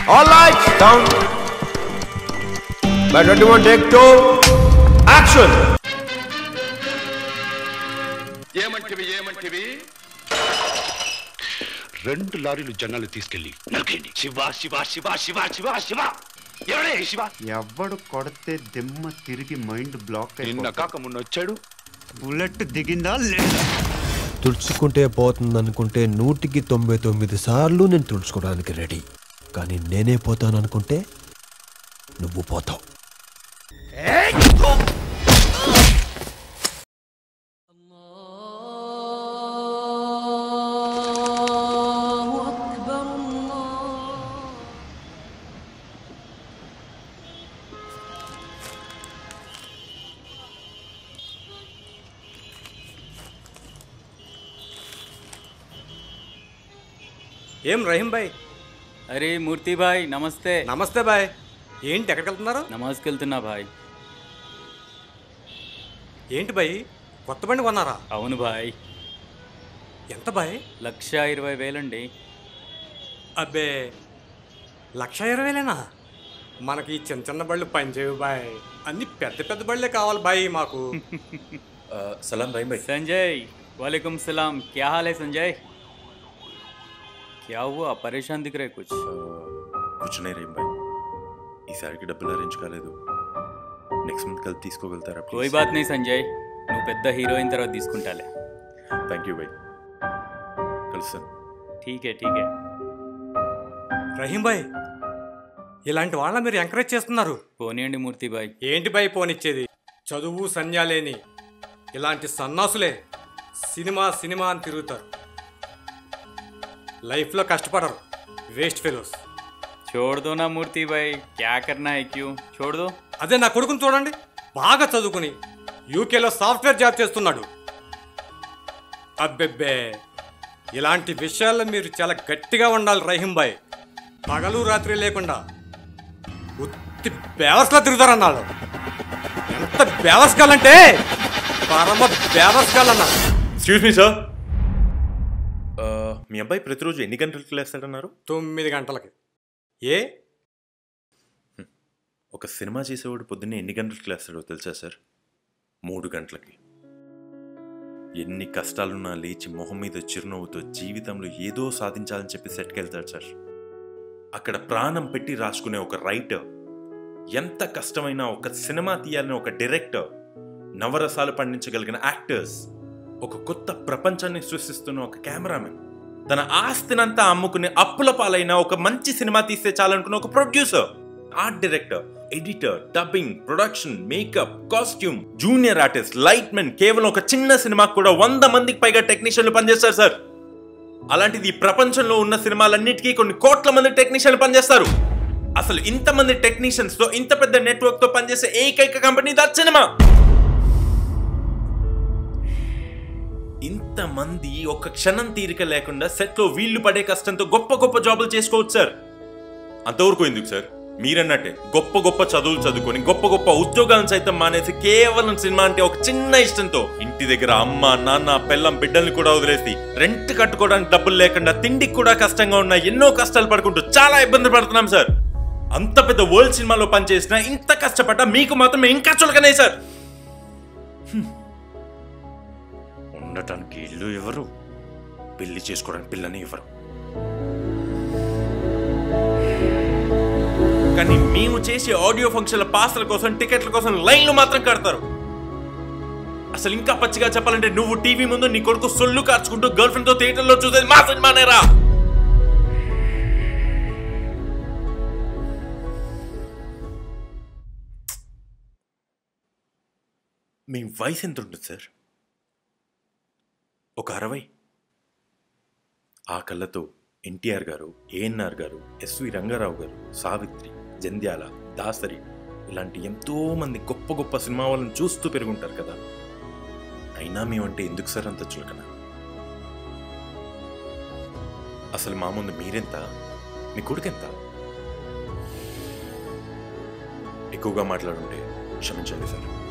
All lights down. By 21 take two. Action. ఏమంటివి ఏమంటివి రెండు లారీలు జనాలు తీసుకెళ్లి నరికేయండి శివ శివ శివ శివ శివ శివ ఎవడే శివ ఎవడు కొడితే దిమ్మ తిరిగి మైండ్ బ్లాక్ నిన్న అయిపోతుంది. కాక మొన్న వచ్చాడు బుల్లెట్ దిగిందా లేదా తుడుచుకుంటే పోతుందనుకుంటే నూటికి తొంభై తొమ్మిది సార్లు నేను తుడుచుకోవడానికి రెడీ కానీ నేనే పోతాను అనుకుంటే నువ్వు పోతావు الله أكبر الله ఏం రహీం భాయ్ అరే మూర్తి భాయ్ నమస్తే నమస్తే బాయ్ ఏంటి ఎక్కడికి వెళ్తున్నారు నమాజ్కి వెళ్తున్నా భాయ్ ఏంటి బాయ్ కొత్త బండి కొన్నారా అవును భాయ్ ఎంత బాయ్ లక్ష ఇరవై వేలండి అబ్బే లక్ష ఇరవైలేనా మనకి ఈ చిన్న చిన్న బళ్ళు పనిచేయవు బాయ్ అన్ని పెద్ద పెద్ద బళ్ళే కావాలి బాయ్ మాకు सलाम रहीम भाई संजय वालेकुम सलाम क्या हाल है संजय क्या हुआ परेशान दिख रहे कुछ कुछ नहीं रहीम भाई ఈసారికి డబ్బులు అరేంజ్ కాలేదు నెక్స్ట్ మంత్ కలిసి తీసుకోగలుగుతారా कोई बात नहीं संजय నువ్వు పెద్ద హీరోయిన్ తర్వాత తీసుకుంటాలే థ్యాంక్ యూ భాయ్ కలుస్తాను ठीक है ठीक है రహీం భాయ్ ఇలాంటి వాళ్ళ మీరు ఎంకరేజ్ చేస్తున్నారు పోనీయండి మూర్తి భాయ్ ఏంటి బాయ్ పోనిచ్చేది చదువు సంధ్యాలేని ఇలాంటి సన్నాసులే సినిమా సినిమా అని తిరుగుతారు లైఫ్లో కష్టపడరు వేస్ట్ ఫెలోస్ छोड़ दो ना मूर्ति भाई क्या करना है क्यों छोड़ दो అదే నా కొడుకుని చూడండి బాగా చదువుకుని యూకేలో సాఫ్ట్వేర్ జాబ్ చేస్తున్నాడు అబ్బెబ్బే ఇలాంటి విషయాల్లో మీరు చాలా గట్టిగా ఉండాలి రహీం భాయ్ పగలు రాత్రి లేకుండా ఉత్తి బేవస్లా తిరుగుతారన్నాడు ఎంత బేవస్కాలంటే పరమ బేవస్కాలన్నా ఎక్స్క్యూజ్ మీ సార్ మీ అబ్బాయి ప్రతిరోజు ఎన్ని గంటలకు లేస్తాడన్నారు తొమ్మిది గంటలకి ఏ ఒక సినిమా చేసేవాడు పొద్దున్నే ఎన్ని గంటలకు లేస్తాడో తెలుసా సార్ మూడు గంటలకి ఎన్ని కష్టాలున్నా లేచి మొహం మీద చిరునవ్వుతో జీవితంలో ఏదో సాధించాలని చెప్పి సెట్కి వెళ్తాడు సార్ అక్కడ ప్రాణం పెట్టి రాసుకునే ఒక రైటర్ ఎంత కష్టమైనా ఒక సినిమా తీయాలని ఒక డైరెక్టర్ నవరసాలు పండించగలిగిన యాక్టర్స్ ఒక కొత్త ప్రపంచాన్ని సృష్టిస్తున్న ఒక కెమెరామెన్ తన ఆస్తినంతా అమ్ముకుని అప్పుల పాలైన ఒక మంచి సినిమా తీస్తే చాలనుకున్న ఒక producer art director editor dubbing production makeup costume junior artist light men కేవలం ఒక చిన్న సినిమాకు కూడా వంద మందికి పైగా టెక్నీషియన్లు పనిచేస్తారు సార్ అలాంటిది ఈ ప్రపంచంలో ఉన్న సినిమాలన్నిటికీ కొన్ని కోట్ల మంది టెక్నీషియన్లు పనిచేస్తారు అసలు ఇంతమంది టెక్నీషియన్స్ తో ఇంత పెద్ద నెట్వర్క్ తో పనిచేసే ఏకైక కంపెనీ దా సినిమా ఇంతమంది ఒక క్షణం తీరిక లేకుండా సెట్ లో వీళ్ళు పడే కష్టంతో గొప్ప గొప్ప జాబులు చేసుకోవచ్చు సార్ అంతవరకు ఎందుకు సార్ మీరన్నట్టే గొప్ప గొప్ప చదువులు చదువుకొని గొప్ప గొప్ప ఉద్యోగాలను సైతం మానేసి కేవలం సినిమా అంటే ఒక చిన్న ఇష్టంతో ఇంటి దగ్గర అమ్మ నాన్న పెళ్ళం బిడ్డల్ని కూడా వదిలేసి రెంట్ కట్టుకోవడానికి డబ్బులు లేకుండా తిండికి కూడా కష్టంగా ఉన్న ఎన్నో కష్టాలు పడుకుంటూ చాలా ఇబ్బంది పడుతున్నాం సార్ అంత పెద్ద వరల్డ్ సినిమాలో పనిచేసిన ఇంత కష్టపడ్డా మీకు మాత్రం ఇంకా చులకనే సార్ హ్మ్. ఉండటానికి ఇల్లు ఎవరు పెళ్లి చేసుకోవడానికి పిల్లని ఎవరు కానీ మేము చేసే ఆడియో ఫంక్షన్ల పాస్ల కోసం టికెట్ల కోసం లైన్లు మాత్రం కడతారు అసలు ఇంకా పచ్చిగా చెప్పాలంటే నువ్వు టీవీ ముందు నీ కొడుకు సొల్లు కార్చుకుంటూ గర్ల్ ఫ్రెండ్ తో థియేటర్ లో చూసేది మా సినిమానేరా మీ వయసు ఎంత ఉంటుంది సార్ ఒక అరవై ఆ కళ్ళతో ఎన్టీఆర్ గారు ఏఎన్ఆర్ గారు ఎస్వి రంగారావు గారు సావిత్రి జంధ్యాల దాసరి ఇలాంటి ఎంతో మంది గొప్ప గొప్ప సినిమా వాళ్ళని చూస్తూ పెరుగుంటారు కదా అయినా మేమంటే ఎందుకు సార్ అంత చులకన అసలు మా ముందు మీరెంత మీ కొడుకెంత ఎక్కువగా మాట్లాడుంటే క్షమించండి సార్